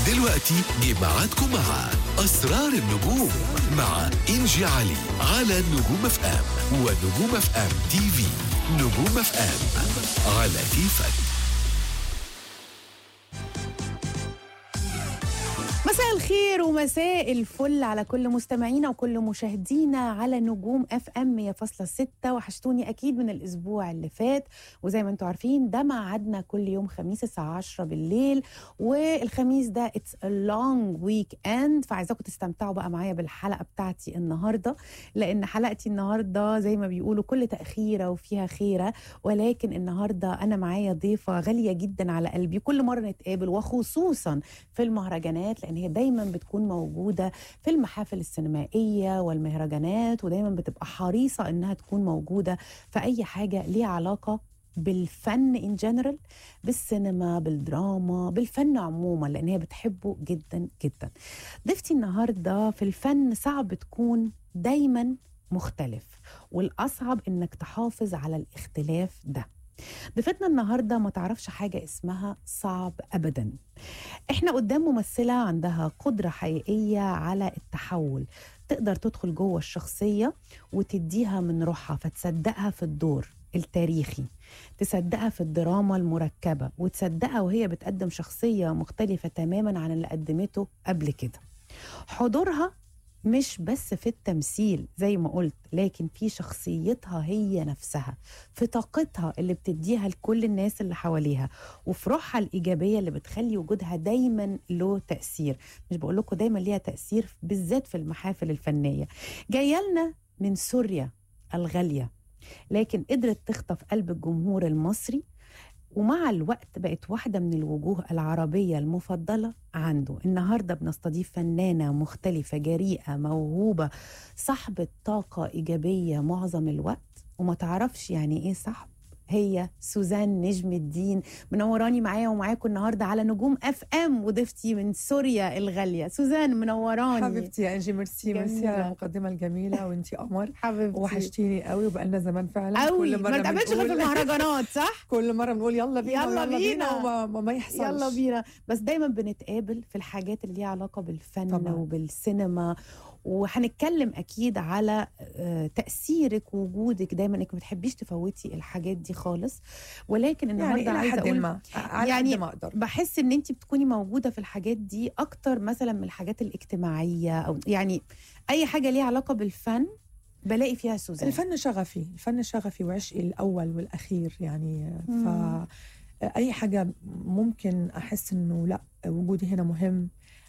دلوقتي جه ميعادكم مع أسرار النجوم مع إنجي علي على نجوم اف ام ونجوم اف ام تي في نجوم اف ام على كيفك مساء الخير ومساء الفل على كل مستمعينا وكل مشاهدينا على نجوم اف ام 100.6 وحشتوني اكيد من الاسبوع اللي فات وزي ما انتم عارفين ده ميعادنا كل يوم خميس الساعه 10 بالليل والخميس ده اتس ا لونج ويك اند فعايزاكم تستمتعوا بقى معايا بالحلقه بتاعتي النهارده لان حلقتي النهارده زي ما بيقولوا كل تاخيره وفيها خيره ولكن النهارده انا معايا ضيفه غاليه جدا على قلبي كل مره نتقابل وخصوصا في المهرجانات لان هي دايما بتكون موجوده في المحافل السينمائيه والمهرجانات ودايما بتبقى حريصه انها تكون موجوده في اي حاجه ليها علاقه بالفن ان جنرال بالسينما بالدراما بالفن عموما لان هي بتحبه جدا جدا ضيفتي النهارده في الفن صعب تكون دايما مختلف والاصعب انك تحافظ على الاختلاف ده ضيفتنا النهارده ما تعرفش حاجه اسمها صعب ابدا احنا قدام ممثله عندها قدره حقيقيه على التحول تقدر تدخل جوه الشخصيه وتديها من روحها فتصدقها في الدور التاريخي تصدقها في الدراما المركبه وتصدقها وهي بتقدم شخصيه مختلفه تماما عن اللي قدمته قبل كده حضورها مش بس في التمثيل زي ما قلت لكن في شخصيتها هي نفسها في طاقتها اللي بتديها لكل الناس اللي حواليها وفي روحها الإيجابية اللي بتخلي وجودها دايما له تأثير مش بقول لكم دايما ليها تأثير بالذات في المحافل الفنية جاية لنا من سوريا الغالية لكن قدرت تخطف قلب الجمهور المصري ومع الوقت بقت واحدة من الوجوه العربية المفضلة عنده النهاردة بنستضيف فنانة مختلفة جريئة موهوبة صاحبة طاقة إيجابية معظم الوقت وما تعرفش يعني إيه صاحب هي سوزان نجم الدين منوراني معايا ومعاكم النهارده على نجوم اف ام وضيفتي من سوريا الغاليه سوزان منوراني حبيبتي يا انجي ميرسي ميرسي جميلة. على المقدمه الجميله وانتي قمر حبيبتي وحشتيني قوي وبقالنا زمان فعلا قوي كل ما مره نتقابلش غير في بنقول- المهرجانات صح كل مره بنقول يلا بينا يلا بينا. وما ما, ما يحصلش يلا بينا بس دايما بنتقابل في الحاجات اللي ليها علاقه بالفن طبعاً. وبالسينما وهنتكلم اكيد على آه، تاثيرك ووجودك دايما انك ما بتحبيش تفوتي الحاجات دي خالص ولكن النهارده يعني الى عايزه حد اقول ما على يعني قد ما اقدر بحس ان انت بتكوني موجوده في الحاجات دي اكتر مثلا من الحاجات الاجتماعيه او يعني اي حاجه ليها علاقه بالفن بلاقي فيها سوزان الفن شغفي الفن شغفي وعشقي الاول والاخير يعني ف مم. اي حاجه ممكن احس انه لا وجودي هنا مهم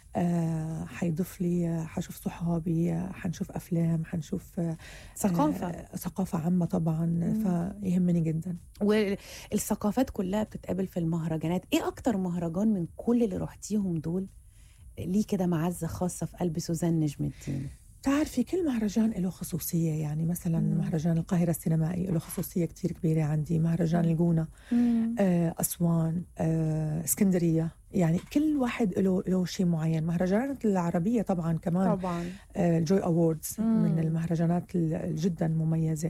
آه، حيضيف لي آه، حشوف صحابي آه، حنشوف افلام حنشوف آه، ثقافه آه، ثقافه عامه طبعا مم. فيهمني جدا والثقافات كلها بتتقابل في المهرجانات ايه اكتر مهرجان من كل اللي رحتيهم دول ليه كده معزه خاصه في قلب سوزان نجم الدين تعرفي كل مهرجان له خصوصية يعني مثلا مم. مهرجان القاهرة السينمائي له خصوصية كتير كبيرة عندي مهرجان الجونة آه، أسوان آه، اسكندرية يعني كل واحد له له شيء معين مهرجانات العربية طبعا كمان طبعا آه، الجوي أووردز مم. من المهرجانات ال- جدا مميزة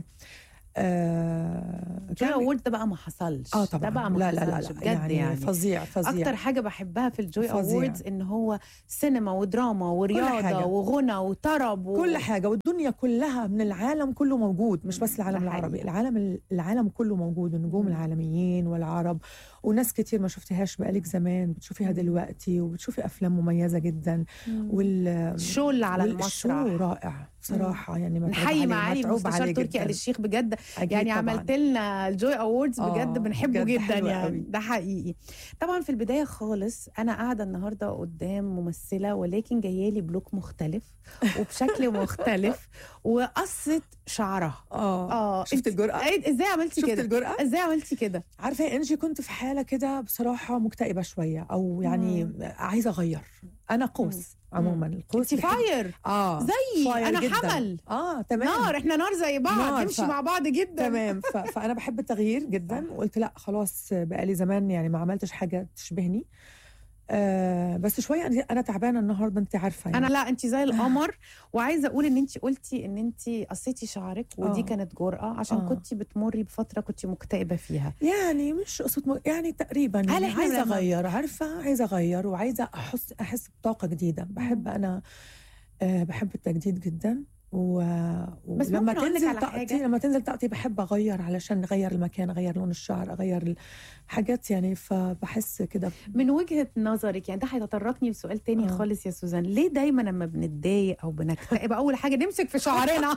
آه، جوي كان- اوورد ده بقى ما حصلش اه طبعا ده بقى ما لا لا لا, حصلش لا بجد يعني, يعني, فظيع فظيع اكتر حاجه بحبها في الجوي فظيع. اووردز ان هو سينما ودراما ورياضه حاجة. وغنى وطرب و... كل حاجة والدنيا كلها من العالم كله موجود مش بس العالم ده العربي حقيقي. العالم العالم كله موجود النجوم مم. العالميين والعرب وناس كتير ما شفتهاش بقالك زمان بتشوفيها مم. دلوقتي وبتشوفي أفلام مميزة جدا مم. وال الشو اللي على والشو المسرح رائع صراحة يعني متعوب نحيي عليه- معالي متعوب المستشار عليه تركي جداً. آل الشيخ بجد أكيد يعني طبعاً. عملت لنا الجوي اووردز بجد آه، بنحبه بجد جدا حلوة يعني قوي. ده حقيقي طبعا في البدايه خالص انا قاعده النهارده قدام ممثله ولكن جايه لي بلوك مختلف وبشكل مختلف وقصه شعرها اه اه شفت انت- الجرأة؟ إيه- ازاي عملتي شفت كده الجرأة؟ ازاي عملتي كده عارفة يا إنجي كنت في حالة كده بصراحة مكتئبة شوية أو يعني مم. عايزة أغير أنا قوس عموما القوس انت بيحب- فاير اه زي فاير انا جداً. حمل اه تمام نار احنا نار زي بعض نار، نمشي ف- مع بعض جدا تمام ف... فانا بحب التغيير جدا وقلت لا خلاص بقالي زمان يعني ما عملتش حاجه تشبهني آه بس شويه أنا- انا تعبانه النهارده انت عارفه يعني. انا لا انت زي القمر وعايزه اقول ان انت قلتي ان انت قصيتي شعرك ودي آه. كانت جرأه عشان آه. كنتي بتمري بفتره كنت مكتئبه فيها يعني مش قصة م... يعني تقريبا هل يعني إحنا عايزة لما- أغير عارفة عايزة أغير وعايزة أحس أحس بطاقة جديدة بحب أنا آه بحب التجديد جدا و... بس ولما ممكن أقول لك تنزل على طاقتي حاجة؟ لما تنزل طاقتي بحب أغير علشان أغير المكان أغير لون الشعر أغير الحاجات يعني فبحس كده من وجهه نظرك يعني ده هيتطرقني لسؤال تاني آه. خالص يا سوزان ليه دايما لما بنتضايق او بنكتئب اول حاجه نمسك في شعرنا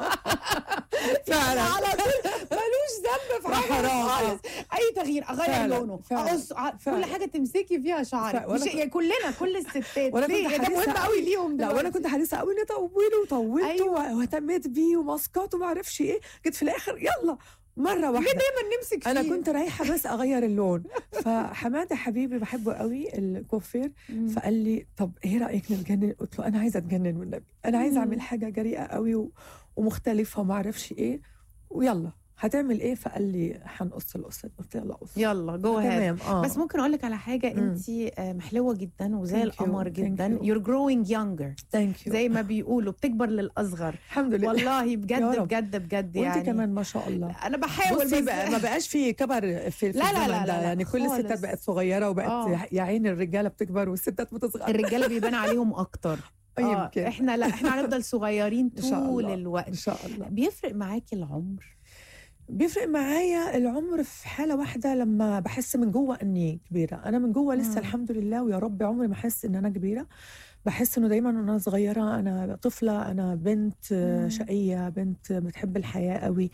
فعلا. على طول ملوش ذنب في حاجه حرام. خالص اي تغيير اغير فعلا. لونه فعلا. اقص ع- كل فعلا. حاجه تمسكي فيها شعرك فعلا. وأنا مش كنت- يعني كلنا كل الستات وأنا ليه كنت ده حديثة مهم قوي ليهم لا وانا دلوقتي. كنت حديثه قوي اني طوله وطولته أيوة. واهتميت بيه وماسكات وما اعرفش ايه جيت في الاخر يلا مره واحده دايما نمسك فيه انا كنت رايحه بس اغير اللون فحماده حبيبي بحبه قوي الكوفير مم. فقال لي طب ايه رايك نتجنن قلت له انا عايزه اتجنن والنبي انا عايزه مم. اعمل حاجه جريئه قوي و- ومختلفه وما اعرفش ايه ويلا هتعمل ايه فقال لي هنقص القصه قلت له يلا قص يلا جو هاد تمام اه بس ممكن اقول لك على حاجه مم. انت محلوه جدا وزي Thank you. القمر Thank جدا you. you're growing younger ثانك يو زي ما بيقولوا بتكبر للاصغر الحمد لله والله يا بجد رب. بجد بجد وانت يعني كمان ما شاء الله انا بحاول بصي بس بقى ما بقاش في كبر في, في لا لا لا الزمن لا ده لا يعني كل الستات خالص. بقت صغيره وبقت آه. يا عيني الرجاله بتكبر والستات بتصغر الرجاله بيبان عليهم اكتر آه يمكن احنا لا احنا هنفضل صغيرين إن شاء طول الله. الوقت ان شاء الله بيفرق معاكي العمر بيفرق معايا العمر في حاله واحده لما بحس من جوه اني كبيره انا من جوه لسه مم. الحمد لله ويا رب عمري ما احس ان انا كبيره بحس انه دايما وانا صغيره انا طفله انا بنت آه، مم. شقيه بنت بتحب الحياه قوي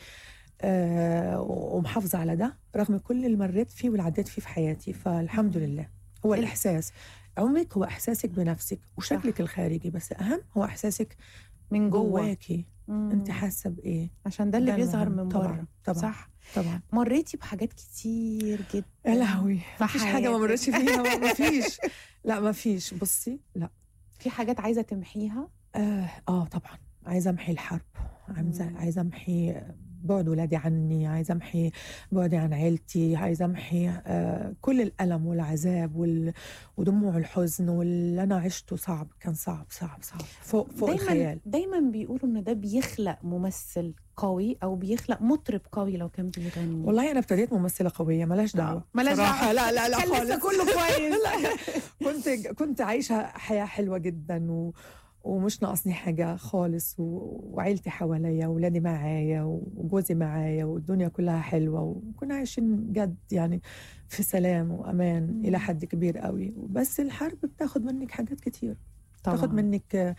آه، ومحافظه على ده رغم كل اللي مريت فيه واللي عديت فيه في حياتي فالحمد مم. لله هو ال- الاحساس عمرك هو احساسك بنفسك وشكلك الخارجي بس اهم هو احساسك من جوه جواكي مم. انت حاسه بايه عشان ده اللي ده بيظهر المهم. من طبعاً، بره طبعاً. صح طبعا مريتي بحاجات كتير جدا يا لهوي في مفيش حاجه ما حياتك. مرتش فيها ما ما فيش لا ما فيش بصي لا في حاجات عايزه تمحيها اه, آه طبعا عايزه امحي الحرب عايزه مم. عايزه امحي بعد ولادي عني عايزه امحي بعدي عن عيلتي عايزه امحي آه كل الالم والعذاب وال... ودموع الحزن واللي انا عشته صعب كان صعب صعب صعب فوق فوق دايما الخيال دايما بيقولوا ان ده بيخلق ممثل قوي او بيخلق مطرب قوي لو كان بيغني والله انا ابتديت ممثله قويه ملاش دعوه ملاش صراحة. دعوة. لا لا لا كان لسه خالص كله كويس. لا كنت كنت عايشه حياه حلوه جدا و ومش ناقصني حاجة خالص و... وعيلتي حواليا وولادي معايا وجوزي معايا والدنيا كلها حلوة وكنا عايشين جد يعني في سلام وأمان مم. إلى حد كبير قوي بس الحرب بتاخد منك حاجات كتير طبعا بتاخد منك آه،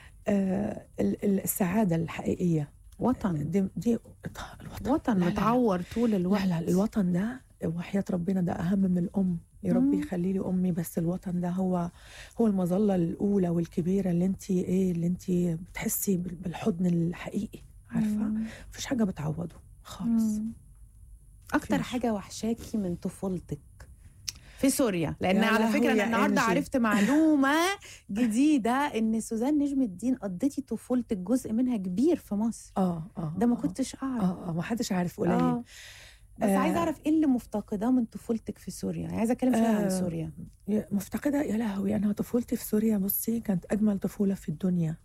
آه، ال- ال- السعادة الحقيقية وطن دي, دي الوطن وطن لا، لا، لا. متعور طول الوقت لا لا الوطن ده وحياة ربنا ده أهم من الأم يا رب مم. يخلي لي أمي بس الوطن ده هو هو المظلة الأولى والكبيرة اللي أنت إيه اللي أنت بتحسي بال- بالحضن الحقيقي عارفة مم. مفيش حاجة بتعوضه خالص مم. اكتر مفيش. حاجه وحشاكي من طفولتك في سوريا لان يا على لهوي فكره انا يا النهارده إنجي. عرفت معلومه جديده ان سوزان نجم الدين قضيتي طفولتك جزء منها كبير في مصر اه اه ده ما آه. كنتش اعرف اه اه ما حدش عارف قليل آه. بس آه. عايزه اعرف ايه اللي مفتقداه من طفولتك في سوريا يعني عايزه اتكلم فيها عن آه. سوريا يا- مفتقدة يا لهوي أنا طفولتي في سوريا بصي كانت أجمل طفولة في الدنيا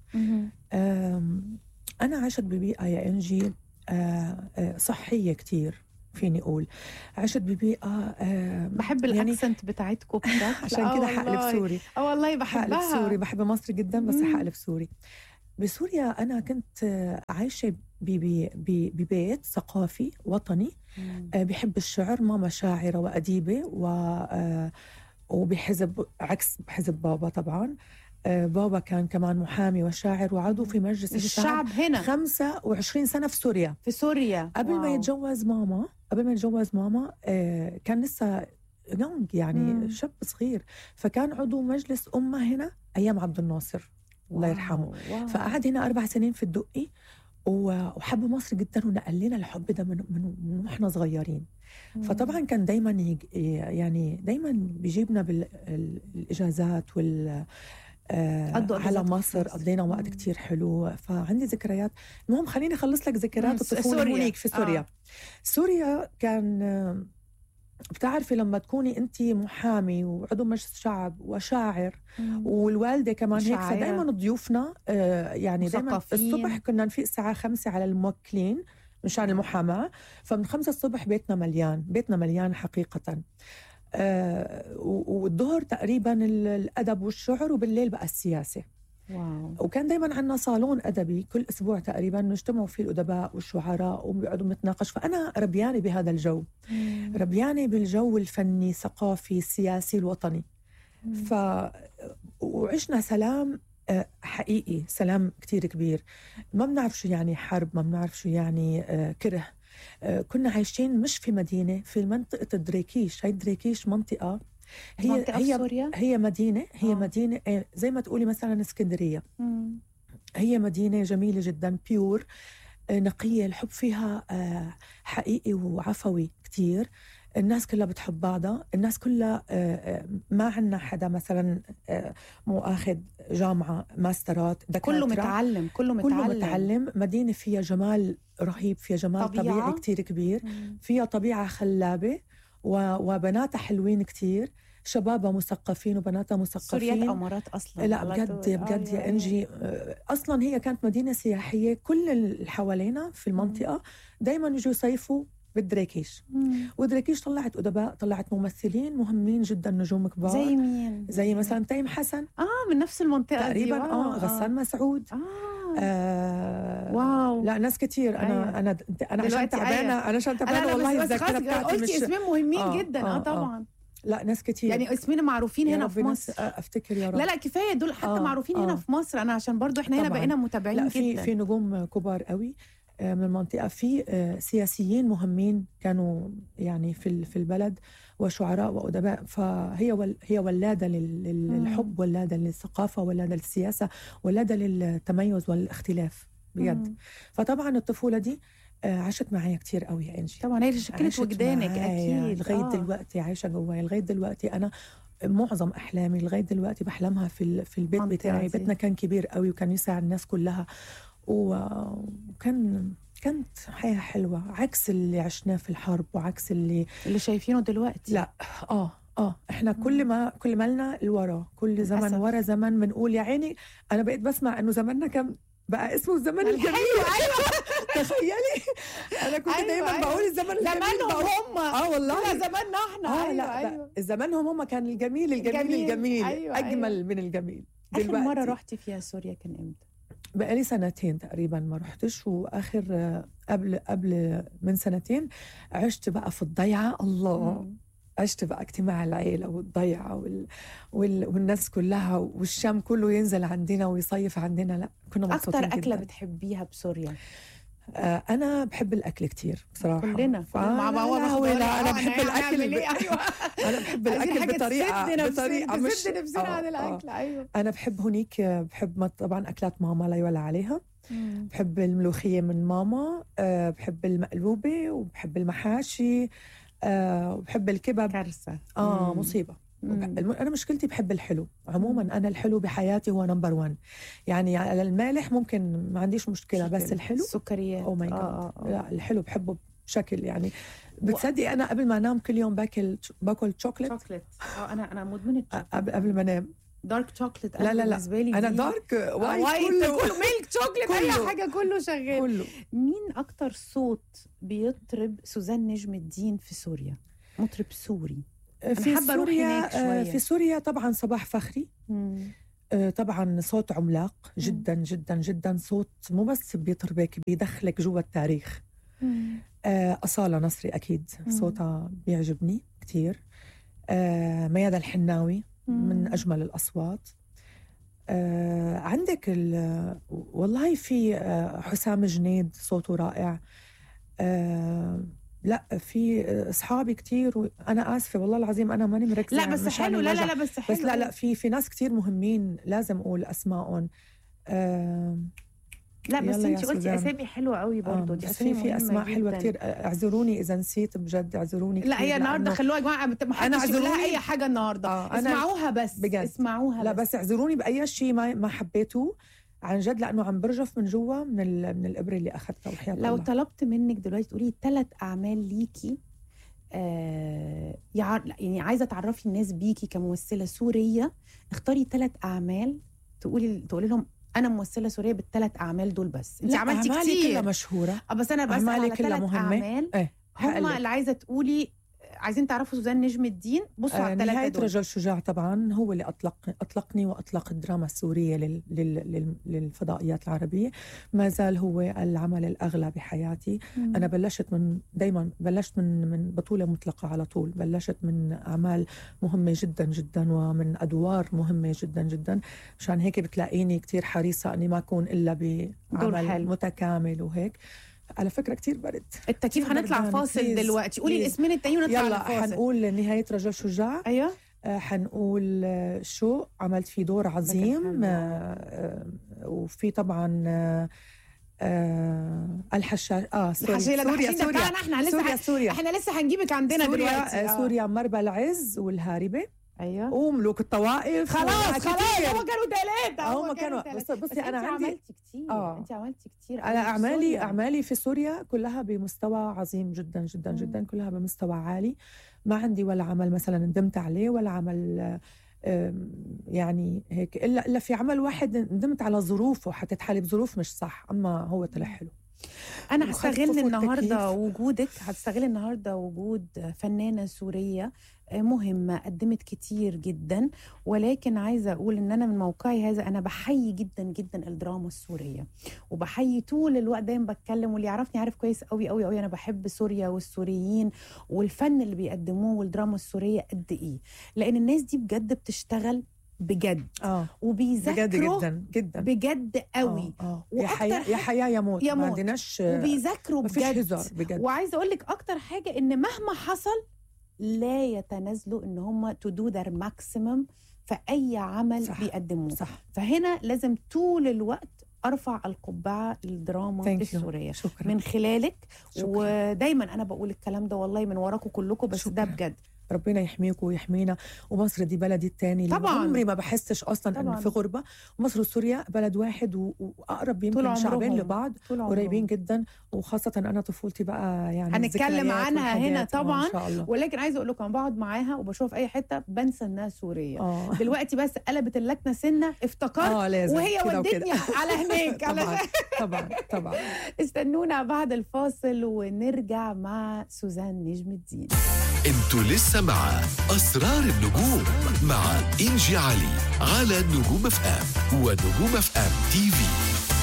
آم، أنا عشت ببيئة يا إنجي آه، آه، صحية كتير فيني أقول عشت ببيئة آه، بحب يعني الاكسنت بتاعتكم بشكل عشان آه كده حقلب والله. سوري اه والله حقلب بحبها سوري بحب مصر جدا بس مم. حقلب سوري بسوريا أنا كنت آه، عايشة ب- ب- ب- ببيت ثقافي وطني مم. آه، بحب الشعر ماما شاعرة وأديبة و آه، وبحزب عكس حزب بابا طبعا آه، بابا كان كمان محامي وشاعر وعضو في مجلس الشعب الشعب هنا 25 سنة في سوريا في سوريا قبل ما واو. يتجوز ماما قبل ما يتجوز ماما آه، كان لسه يونج يعني مم. شاب صغير فكان عضو مجلس أمة هنا أيام عبد الناصر الله واو، يرحمه واو. فقعد هنا أربع سنين في الدقي و- وحب مصر جدا ونقل لنا الحب ده من من من واحنا صغيرين مم. فطبعا كان دايما يج... يعني دايما بيجيبنا بالاجازات وال آه قضوا على أجازات في مصر مصر. قضينا وقت مم. كتير حلو فعندي ذكريات المهم خليني اخلص لك مم، ذكريات س- الطفوله سوريا. هونيك في سوريا آه. سوريا كان آه، بتعرفي لما تكوني انت محامي وعضو مجلس شعب وشاعر مم. والوالده كمان هيك وشاعرة. فدائما ضيوفنا آه، يعني دائما مثقفين. الصبح كنا نفيق الساعه خمسة على الموكلين مشان المحاماه فمن خمسة الصبح بيتنا مليان بيتنا مليان حقيقه آه، و- والظهر تقريبا ال- الادب والشعر وبالليل بقى السياسه واو وكان دائما عندنا صالون ادبي كل اسبوع تقريبا نجتمعوا فيه الادباء والشعراء وبيقعدوا نتناقش فانا ربياني بهذا الجو مم. ربياني بالجو الفني الثقافي السياسي الوطني مم. ف وعشنا سلام آه، حقيقي سلام كتير كبير ما بنعرف شو يعني حرب ما بنعرف شو يعني آه، كره آه، كنا عايشين مش في مدينة في منطقة دريكيش هاي دريكيش منطقة هي منطقة في هي سوريا هي مدينة هي آه. مدينة آه، زي ما تقولي مثلا اسكندرية مم. هي مدينة جميلة جدا بيور آه، نقية الحب فيها آه، حقيقي وعفوي كتير الناس كلها بتحب بعضها الناس كلها آه، آه، ما عنا حدا مثلا آه، مو اخذ جامعة ماسترات دكاترة كله متعلم كله متعلم كله متعلم مدينة فيها جمال رهيب فيها جمال طبيعة. طبيعي كتير كبير مم. فيها طبيعة خلابة و- وبناتها حلوين كتير شبابها مثقفين وبناتها مثقفين سوريات امارات اصلا لا على بجد طول. بجد أيوة، يا انجي آه، اصلا هي كانت مدينه سياحيه كل اللي حوالينا في المنطقه دائما يجوا يصيفوا بالدريكيش مم. ودريكيش طلعت ادباء طلعت ممثلين مهمين جدا نجوم كبار زي مين زي مثلا تيم حسن اه من نفس المنطقه دي تقريبا واو. اه غسان مسعود اه آه واو لا ناس كتير انا أيوة. انا انا عشان دلوقتي تعبانه أيوة. انا عشان لا تعبانه لا والله بس بس الذاكره خلاص بتاعتي قلتي مش اسمين مهمين آه، جدا اه آه، آه. طبعا لا ناس كتير يعني اسمين معروفين يا هنا رب في ناس مصر افتكر يا رب لا لا كفايه دول حتى آه، معروفين هنا آه. في مصر انا عشان برضو احنا هنا طبعاً. بقينا متابعين لا في جدا في نجوم كبار قوي آه، من المنطقه في آه، سياسيين مهمين كانوا يعني في ال- في البلد وشعراء وادباء فهي ول هي ولاده لل- لل- مم. للحب ولاده للثقافه ولاده للسياسه ولاده للتميز والاختلاف بجد مم. فطبعا الطفوله دي آه، عاشت معايا كتير قوي يا انجي طبعا هي شكلت عاشت وجدانك معايا اكيد لغايه آه. دلوقتي عايشه جوايا لغايه دلوقتي انا معظم احلامي لغايه دلوقتي بحلمها في ال- في البيت المنطقة بتاعي دي. بيتنا كان كبير قوي وكان يسع الناس كلها و- وكان كانت حياه حلوه عكس اللي عشناه في الحرب وعكس اللي اللي شايفينه دلوقتي لا اه اه احنا كل ما كل مالنا لورا كل زمن للأسف. ورا زمن بنقول يا عيني انا بقيت بسمع انه زماننا كان بقى اسمه الزمن الحلو، الجميل تخيلي انا كنت أيوة، دايما أيوة. بقول الزمن الجميل زمانهم بقول- هم اه والله لا زماننا احنا اه ايوه لا ايوه لا زمانهم هم كان الجميل الجميل الجميل. الجميل أيوة، اجمل أيوة. من الجميل اخر دلوقتي. مره رحتي فيها سوريا كان امتى بقالي سنتين تقريبا ما رحتش واخر آه، قبل قبل من سنتين عشت بقى في الضيعه الله مم. عشت بقى اجتماع العيله والضيعه وال... وال... والناس كلها والشام كله ينزل عندنا ويصيف عندنا لا كنا مبسوطين اكتر اكله جداً. بتحبيها بسوريا آه انا بحب الاكل كتير بصراحه كلنا ف- مع لا، بعض لا، باخد لا، بالك. انا آه، بحب هنعمل الاكل ب... إيه؟ ايوه انا بحب عايزين الاكل حاجة بطريقه تسد نفسنا- بطريقه مش تسد نفسنا آه، عن آه. الاكل ايوه انا بحب هنيك آه، بحب ما- طبعا اكلات ماما لا يعلى عليها بحب الملوخيه من ماما أه بحب المقلوبه وبحب المحاشي أه وبحب الكبب كارثه اه مم. مصيبه مم. وبح- الم- انا مشكلتي بحب الحلو مم. عموما انا الحلو بحياتي هو نمبر 1 يعني على المالح ممكن ما عنديش مشكله بس الحلو السكريات او ماي آه، جاد آه، آه. لا الحلو بحبه بشكل يعني بتصدقي انا قبل ما انام كل يوم باكل باكل شوكليت شوكليت اه انا انا مدمنه قبل قبل ما انام دارك شوكليت لا، لا، لا. بالنسبه لي انا دي- دارك آه، وايت وايت كله كله ميلك شوكليت اي كله. حاجه كله شغال كله مين اكتر صوت بيطرب سوزان نجم الدين في سوريا مطرب سوري في حابة أروح سوريا هناك آه، شوية. في سوريا طبعا صباح فخري مم. آه، طبعا صوت عملاق جدا جدا جدا صوت مو بس بيطربك بيدخلك جوا التاريخ مم. آه، أصالة نصري أكيد مم. صوتها بيعجبني كتير آه، ميادة الحناوي من مم. أجمل الأصوات آه، عندك ال- والله في آه، حسام جنيد صوته رائع آه، لا في اصحابي كتير وانا اسفه والله العظيم انا ماني مركزه لا بس مشان حلو لا الوجع. لا لا بس حلو بس لا لا في في ناس كتير مهمين لازم اقول اسمائهم آه لا بس يلا يا انت قلتي سوزان. اسامي حلوه قوي برضه آه دي بس اسامي في في مهمة اسماء حلوه جداً. كتير آه، اعذروني اذا نسيت بجد اعذروني لا كتير هي النهارده لأنه- خلوها يا جماعه بت- ما أنا حدش يقول لها اعذروني. اي حاجه النهارده آه، أنا- اسمعوها بس بجد. اسمعوها لا بس اعذروني باي شيء ما ما حبيتوه عن جد لانه عم برجف من جوا من ال- من الابره اللي اخذتها وحياه لو الله. طلبت منك دلوقتي تقولي ثلاث اعمال ليكي آه يعر... يعني عايزه تعرفي الناس بيكي كممثله سوريه اختاري ثلاث اعمال تقولي تقولي لهم انا ممثله سوريه بالثلاث اعمال دول بس انت لا، عملتي أعمالي كلها كتير مشهورة اه بس انا بسال أعمالي على كلها ثلاث مهمة. اعمال ايه هم هقلك. اللي عايزه تقولي عايزين تعرفوا سوزان نجم الدين بصوا على آه الثلاثه نهاية دول رجل شجاع طبعا هو اللي أطلق أطلقني وأطلق الدراما السورية لل لل لل للفضائيات العربية ما زال هو العمل الأغلى بحياتي مم. أنا بلشت من دايما بلشت من من بطولة مطلقة على طول بلشت من أعمال مهمة جدا جدا ومن أدوار مهمة جدا جدا مشان هيك بتلاقيني كتير حريصة أني ما أكون إلا دور بعمل حلو. متكامل وهيك على فكرة كتير برد التكييف كتير هنطلع بردان، فاصل بليز، دلوقتي قولي بليز. الاسمين التانيين ونطلع يلا للفاصل حنقول نهاية رجل شجاع ايوه آه، حنقول آه، شو عملت فيه دور حلو. عظيم آه، آه، وفي طبعا آه، آه، الحشاش اه سوري الحشيله ده سوريا الحشيش ده سوريا بتاعنا احنا لسه سوريا ح- سوريا احنا لسه هنجيبك عندنا سوريا دلوقتي آه، سوريا مربى العز والهاربة ايوه وملوك الطوائف خلاص وكتير. خلاص هم كانوا ثلاثه هم كانوا بص بصي انا عندي عملتي كتير آه. انت عملتي كتير انا أوي في اعمالي سوريا. اعمالي في سوريا كلها بمستوى عظيم جدا جدا مم. جدا كلها بمستوى عالي ما عندي ولا عمل مثلا ندمت عليه ولا عمل آم، يعني هيك الا الا في عمل واحد ندمت على ظروفه حطيت حالي بظروف مش صح اما هو طلع حلو انا وخففوا هستغل النهارده التكييف. وجودك هستغل النهارده وجود فنانه سوريه مهمه قدمت كتير جدا ولكن عايزه اقول ان انا من موقعي هذا انا بحيي جدا جدا الدراما السوريه وبحيي طول الوقت دايما بتكلم واللي يعرفني عارف كويس قوي قوي قوي انا بحب سوريا والسوريين والفن اللي بيقدموه والدراما السوريه قد ايه لان الناس دي بجد بتشتغل بجد اه بجد وبيذاكروا جدا جدا بجد قوي آه، آه. يا وأكتر حياة يا حاجة- حياة يا موت يا ما موت. عندناش وبيذاكروا ما فيش بجد هزار بجد وعايزه اقول لك اكتر حاجه ان مهما حصل لا يتنازلوا ان هم تو دو ذير ماكسيمم في اي عمل صح. بيقدموه صح فهنا لازم طول الوقت ارفع القبعه للدراما Thank you. السوريه شكرا من خلالك شكرا. ودايما انا بقول الكلام ده والله من وراكم كلكم بس ده شكرا. بجد ربنا يحميكم ويحمينا ومصر دي بلدي الثاني اللي طبعاً. عمري ما بحسش اصلا طبعاً. انه في غربه مصر وسوريا بلد واحد و- واقرب طول يمكن شعبين عمرهم. لبعض طول عمرهم. قريبين جدا وخاصه انا طفولتي بقى يعني هنتكلم الذكريات عنها هنا والحاجات. آه، طبعاً. ان شاء الله ولكن عايزه اقول لكم أنا بقعد معاها وبشوفها في اي حته بنسى انها سوريه اه دلوقتي بس قلبت اللكنه سنه افتكرت اه لازم وهي كده ودتني وكده. على هناك على طبعا طبعا طبعا استنونا بعد الفاصل ونرجع مع سوزان نجم الدين انتوا لسه مع اسرار النجوم مع انجي علي على نجوم اف ام ونجوم اف ام تي في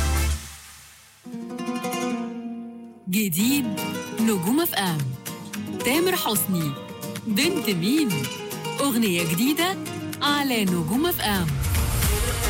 جديد نجوم اف ام تامر حسني بنت مين اغنيه جديده على نجوم اف ام